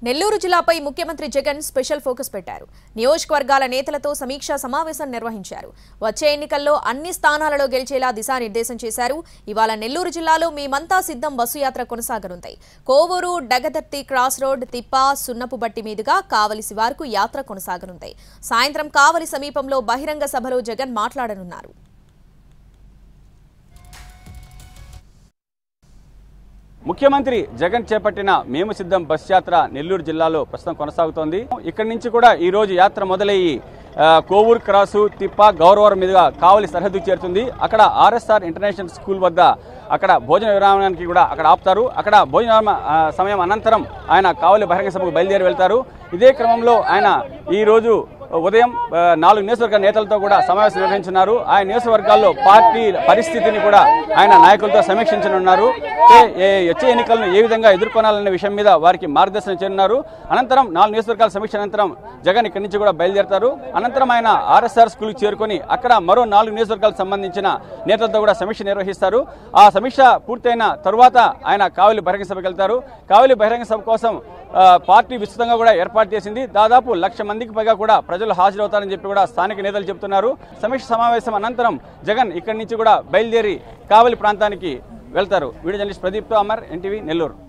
నెల్లూరు జిల్లాపై ముఖ్యమంత్రి Jagan special focus పెట్టారు నియోజకవర్గాల నేతలతో సమీక్షా సమావేశం నిర్వహించారు వచ్చే ఎన్నికల్లో అన్ని స్థానాలలో గెలిచేలా దిశానిర్దేశం చేశారు ఇవాళ నెల్లూరు జిల్లాలో మేమంతా సిద్ధం బస్సు యాత్ర కొనసాగనుంది కోవూరు డగదర్తి క్రాస్ రోడ్ తిప్ప సున్నపుబట్టి మీదుగా కావలి శివారుకు యాత్ర కొనసాగనుంది సాయంత్రం కావలి సమీపంలో బహిరంగ సభలో జగన్ మాట్లాడనున్నారు ముఖ్యమంత్రి జగన్ చేపట్టిన మేము సిద్ధం బస్ యాత్ర నెల్లూరు జిల్లాలో ప్రస్తుతం కొనసాగుతోంది ఇక్కడి నుంచి కూడా ఈ రోజు యాత్ర మొదలయ్యి ఆ, కోవూరు క్రాసు తిప్ప గౌరవరం మీదుగా కావలి సరిహద్దు చేరుతుంది అక్కడ ఆర్ఎస్ఆర్ ఇంటర్నేషనల్ స్కూల్ వద్ద అక్కడ భోజన విరామానికి కూడా అక్కడ ఆపుతారు అక్కడ భోజన విరామ ఆ, సమయం అనంతరం ఆయన కావలి బహిరంగ సభకు బయలుదేరి వెళ్తారు ఇదే క్రమంలో ఆయన ఈ రోజు ఉదయం ఆ, నాలుగు నియోజకవర్గ నేతలతో కూడా సమావేశం నిర్వహించున్నారు ఆ నియోజకవర్గాల్లో పార్టీ పరిస్థితిని కూడా ఆయన నాయకులతో సమీక్షించనున్నారు ఏ- ఏ- వచ్చే ఎన్నికలను ఏ విధంగా ఎదుర్కొనాలనే విషయం మీద వారికి మార్గదర్శనం చేయనున్నారు అనంతరం నాలుగు నియోజకవర్గాల సమీక్ష అనంతరం జగన్ ఇక్కడి నుంచి కూడా బయలుదేరతారు అనంతరం ఆయన ఆర్ఎస్ఆర్ స్కూల్కి చేరుకొని అక్కడ మరో నాలుగు నియోజకవర్గాలకు సంబంధించిన నేతలతో కూడా సమీక్ష నిర్వహిస్తారు ఆ సమీక్ష పూర్తయిన తరువాత ఆయన కావలి బహిరంగ సభకి వెళ్తారు కావలి బహిరంగ సభ కోసం ఆ, పార్టీ విస్తృతంగా కూడా ఏర్పాటు చేసింది దాదాపు లక్ష మందికి పైగా కూడా ప్రజలు హాజరవుతారని చెప్పి కూడా స్థానిక నేతలు చెబుతున్నారు సమీక్ష సమావేశం అనంతరం జగన్ ఇక్కడి నుంచి కూడా బయలుదేరి కావలి ప్రాంతానికి వెళ్తారు వీడియో జర్నలిస్ట్ ప్రదీప్తో అమర్ ఎన్టీవీ నెల్లూరు